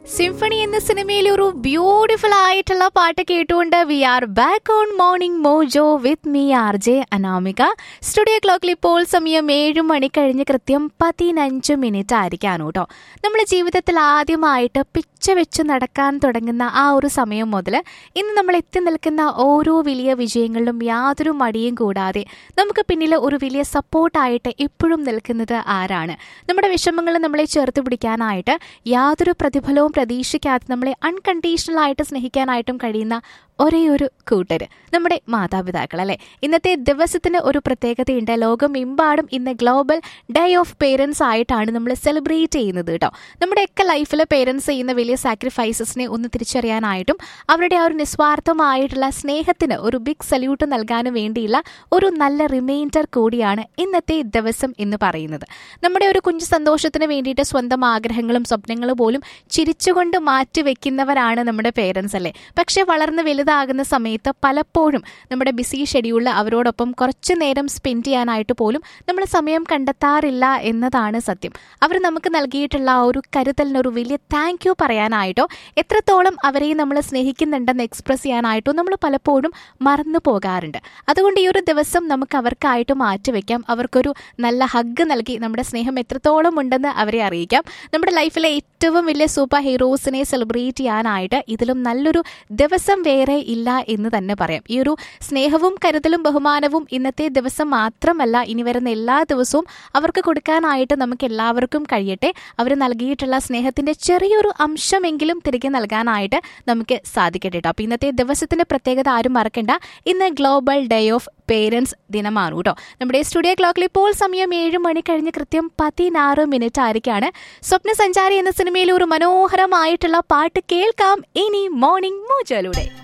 symphony എന്ന സിനിമയിൽ ഒരു ബ്യൂട്ടിഫുൾ ആയിട്ടുള്ള പാട്ട് കേട്ടുകൊണ്ട് we are back on morning mojo with me R J Anamika studio ക്ലോക്കിൽ ഇപ്പോൾ സമയം ഏഴ് മണി കഴിഞ്ഞ് കൃത്യം പതിനഞ്ച് മിനിറ്റ് ആയിരിക്കാണ് കേട്ടോ നമ്മുടെ ജീവിതത്തിൽ ആദ്യമായിട്ട് പിച്ച വെച്ച് നടക്കാൻ തുടങ്ങുന്ന ആ ഒരു സമയം മുതൽ ഇന്ന് നമ്മൾ എത്തി നിൽക്കുന്ന ഓരോ വലിയ വിജയങ്ങളിലും യാതൊരു മടിയും കൂടാതെ നമുക്ക് പിന്നിൽ ഒരു വലിയ സപ്പോർട്ടായിട്ട് എപ്പോഴും നിൽക്കുന്നത് ആരാണ് നമ്മുടെ വിഷമങ്ങൾ നമ്മളെ ചേർത്ത് പിടിക്കാനായിട്ട് യാതൊരു പ്രതിഫലവും പ്രതീക്ഷിക്കാതെ നമ്മളെ അൺകണ്ടീഷണൽ ആയിട്ട് സ്നേഹിക്കാനായിട്ടും കഴിയുന്ന ഒരേ ഒരു കൂട്ടര് നമ്മുടെ മാതാപിതാക്കൾ അല്ലെ ഇന്നത്തെ ദിവസത്തിന് ഒരു പ്രത്യേകതയുണ്ട് ലോകമെമ്പാടും ഇന്ന് ഗ്ലോബൽ ഡേ ഓഫ് പേരൻസ് ആയിട്ടാണ് നമ്മൾ സെലിബ്രേറ്റ് ചെയ്യുന്നത് കേട്ടോ നമ്മുടെയൊക്കെ ലൈഫിൽ പേരൻസ് ചെയ്യുന്ന വലിയ സാക്രിഫൈസസിനെ ഒന്ന് തിരിച്ചറിയാനായിട്ടും അവരുടെ ആ ഒരു നിസ്വാർത്ഥമായിട്ടുള്ള സ്നേഹത്തിന് ഒരു ബിഗ് സല്യൂട്ട് നൽകാനും വേണ്ടിയുള്ള ഒരു നല്ല റിമൈൻഡർ കൂടിയാണ് ഇന്നത്തെ ദിവസം എന്ന് പറയുന്നത് നമ്മുടെ ഒരു കുഞ്ഞു സന്തോഷത്തിന് വേണ്ടിയിട്ട് സ്വന്തം ആഗ്രഹങ്ങളും സ്വപ്നങ്ങളും പോലും ചിരിച്ചുകൊണ്ട് മാറ്റിവെക്കുന്നവരാണ് നമ്മുടെ പേരൻസ് അല്ലേ പക്ഷെ വളർന്ന് വലുതാകുന്ന സമയത്ത് പലപ്പോഴും നമ്മുടെ ബിസി ഷെഡ്യൂളിൽ അവരോടൊപ്പം കുറച്ചു നേരം സ്പെൻഡ് ചെയ്യാനായിട്ട് പോലും നമ്മൾ സമയം കണ്ടെത്താറില്ല എന്നതാണ് സത്യം അവർ നമുക്ക് നൽകിയിട്ടുള്ള ആ ഒരു കരുതലിന് ഒരു വലിയ താങ്ക് യു പറയാനായിട്ടോ എത്രത്തോളം അവരെ നമ്മൾ സ്നേഹിക്കുന്നുണ്ടെന്ന് എക്സ്പ്രസ് ചെയ്യാനായിട്ടോ നമ്മൾ പലപ്പോഴും മറന്നു പോകാറുണ്ട് അതുകൊണ്ട് ഈ ഒരു ദിവസം നമുക്ക് അവർക്കായിട്ട് മാറ്റിവെക്കാം അവർക്കൊരു നല്ല ഹഗ് നൽകി നമ്മുടെ സ്നേഹം എത്രത്തോളം ഉണ്ടെന്ന് അവരെ അറിയിക്കാം നമ്മുടെ ലൈഫിലെ ഏറ്റവും വലിയ സൂപ്പർ ഹീറോസിനെ സെലിബ്രേറ്റ് ചെയ്യാനായിട്ട് ഇതിലും നല്ലൊരു ദിവസം വേറെ ഇല്ല എന്ന് തന്നെ പറയാം ഈ ഒരു സ്നേഹവും കരുതലും ബഹുമാനവും ഇന്നത്തെ ദിവസം മാത്രമല്ല ഇനി വരുന്ന എല്ലാ ദിവസവും അവർക്ക് കൊടുക്കാനായിട്ട് നമുക്ക് എല്ലാവർക്കും കഴിയട്ടെ അവർ നൽകിയിട്ടുള്ള സ്നേഹത്തിന്റെ ചെറിയൊരു അംശമെങ്കിലും തിരികെ നൽകാനായിട്ട് നമുക്ക് സാധിക്കട്ടെ കേട്ടോ അപ്പൊ ഇന്നത്തെ ദിവസത്തിന്റെ പ്രത്യേകത ആരും മറക്കണ്ട ഇന്ന് ഗ്ലോബൽ ഡേ ഓഫ് പേരൻസ് ദിനമാണ് കേട്ടോ നമ്മുടെ സ്റ്റുഡിയോ ക്ലോക്കിൽ ഇപ്പോൾ സമയം ഏഴ് മണി കഴിഞ്ഞ് കൃത്യം പതിനാറ് മിനിറ്റ് ആയിരിക്കാണ് സ്വപ്ന സഞ്ചാരി എന്ന സിനിമയിൽ ഒരു മനോഹരമായിട്ടുള്ള പാട്ട് കേൾക്കാം ഇനി മോർണിംഗ് മോജയിലൂടെ